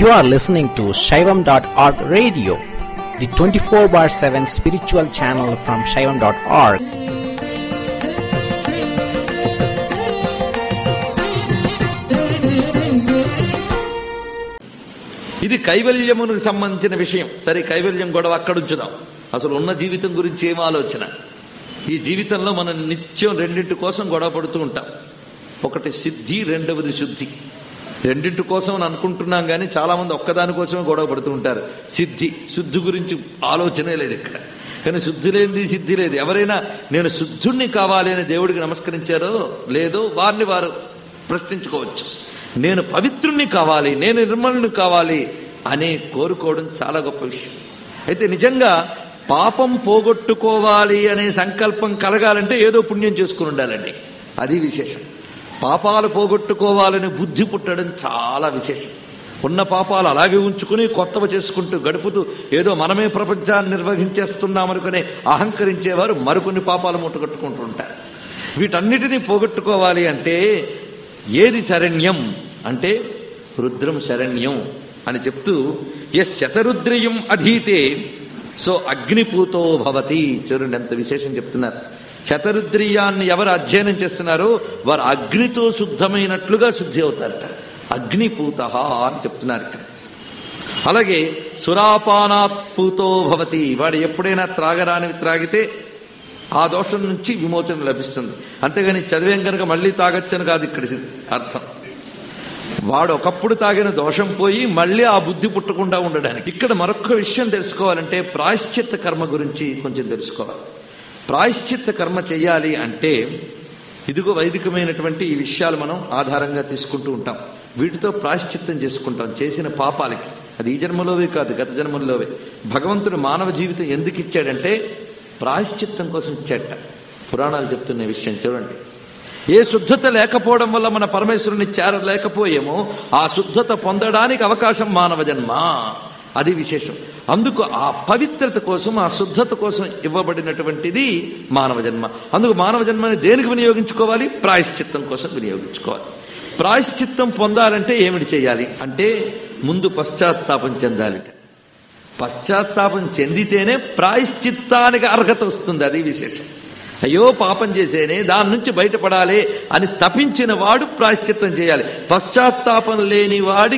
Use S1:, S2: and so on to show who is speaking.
S1: You are listening to Shaivam.org radio, the 24 bar 7 spiritual channel from Shaivam.org.
S2: ఇది కైవల్యమునకు సంబంధించిన విషయం సరే కైవల్యం గొడవ అక్కడ ఉంచుదాం అసలు ఉన్న జీవితం గురించి ఏం ఆలోచన ఈ జీవితంలో మనం నిత్యం రెండింటి కోసం గొడవ పడుతూ ఉంటాం ఒకటి సిద్ధి రెండవది శుద్ధి రెండింటి కోసం అని అనుకుంటున్నాం కానీ చాలా మంది ఒక్కదాని కోసమే గొడవ పడుతూ ఉంటారు సిద్ధి శుద్ధి గురించి ఆలోచనే లేదు ఇక్కడ కానీ శుద్ధి లేనిది సిద్ధి లేదు ఎవరైనా నేను శుద్ధుణ్ణి కావాలి అని దేవుడికి నమస్కరించారో లేదో వారిని వారు ప్రశ్నించుకోవచ్చు నేను పవిత్రుణ్ణి కావాలి నేను నిర్మలుని కావాలి అని కోరుకోవడం చాలా గొప్ప విషయం అయితే నిజంగా పాపం పోగొట్టుకోవాలి అనే సంకల్పం కలగాలంటే ఏదో పుణ్యం చేసుకుని ఉండాలండి అది విశేషం పాపాలు పోగొట్టుకోవాలని బుద్ధి పుట్టడం చాలా విశేషం ఉన్న పాపాలు అలాగే ఉంచుకుని కొత్తవి చేసుకుంటూ గడుపుతూ ఏదో మనమే ప్రపంచాన్ని నిర్వహించేస్తున్నామనుకునే అహంకరించేవారు మరికొన్ని పాపాలు మూటగట్టుకుంటూ ఉంటారు వీటన్నిటినీ పోగొట్టుకోవాలి అంటే ఏది శరణ్యం అంటే రుద్రం శరణ్యం అని చెప్తూ ఎస్ శతరుద్రయం అధీతే సో అగ్నిపూతో భవతి చూడండి ఎంత విశేషం చెప్తున్నారు శతరుద్రియాన్ని ఎవరు అధ్యయనం చేస్తున్నారో వారు అగ్నితో శుద్ధమైనట్లుగా శుద్ధి అవుతారట అగ్నిపూత అని చెప్తున్నారు ఇక్కడ అలాగే సురాపానాత్పూతో భవతి వాడు ఎప్పుడైనా త్రాగరానివి త్రాగితే ఆ దోషం నుంచి విమోచన లభిస్తుంది అంతేగాని చదివేం కనుక మళ్ళీ తాగొచ్చని కాదు ఇక్కడ అర్థం వాడు ఒకప్పుడు తాగిన దోషం పోయి మళ్ళీ ఆ బుద్ధి పుట్టకుండా ఉండడానికి ఇక్కడ మరొక విషయం తెలుసుకోవాలంటే ప్రాయశ్చిత్త కర్మ గురించి కొంచెం తెలుసుకోవాలి ప్రాయశ్చిత్త కర్మ చేయాలి అంటే ఇదిగో వైదికమైనటువంటి ఈ విషయాలు మనం ఆధారంగా తీసుకుంటూ ఉంటాం వీటితో ప్రాయశ్చిత్తం చేసుకుంటాం చేసిన పాపాలకి అది ఈ జన్మలోవే కాదు గత జన్మల్లోవే భగవంతుడు మానవ జీవితం ఎందుకు ఇచ్చాడంటే ప్రాయశ్చిత్తం కోసం ఇచ్చాట పురాణాలు చెప్తున్న విషయం చూడండి ఏ శుద్ధత లేకపోవడం వల్ల మన పరమేశ్వరుని చేరలేకపోయేమో ఆ శుద్ధత పొందడానికి అవకాశం మానవ జన్మ అది విశేషం అందుకు ఆ పవిత్రత కోసం ఆ శుద్ధత కోసం ఇవ్వబడినటువంటిది మానవ జన్మ అందుకు మానవ జన్మని దేనికి వినియోగించుకోవాలి ప్రాయశ్చిత్తం కోసం వినియోగించుకోవాలి ప్రాయశ్చిత్తం పొందాలంటే ఏమిటి చేయాలి అంటే ముందు పశ్చాత్తాపం చెందాలిట పశ్చాత్తాపం చెందితేనే ప్రాయశ్చిత్తానికి అర్హత వస్తుంది అది విశేషం అయ్యో పాపం చేసేనే దాని నుంచి బయటపడాలి అని తపించిన వాడు ప్రాయశ్చిత్తం చేయాలి పశ్చాత్తాపం లేని వాడి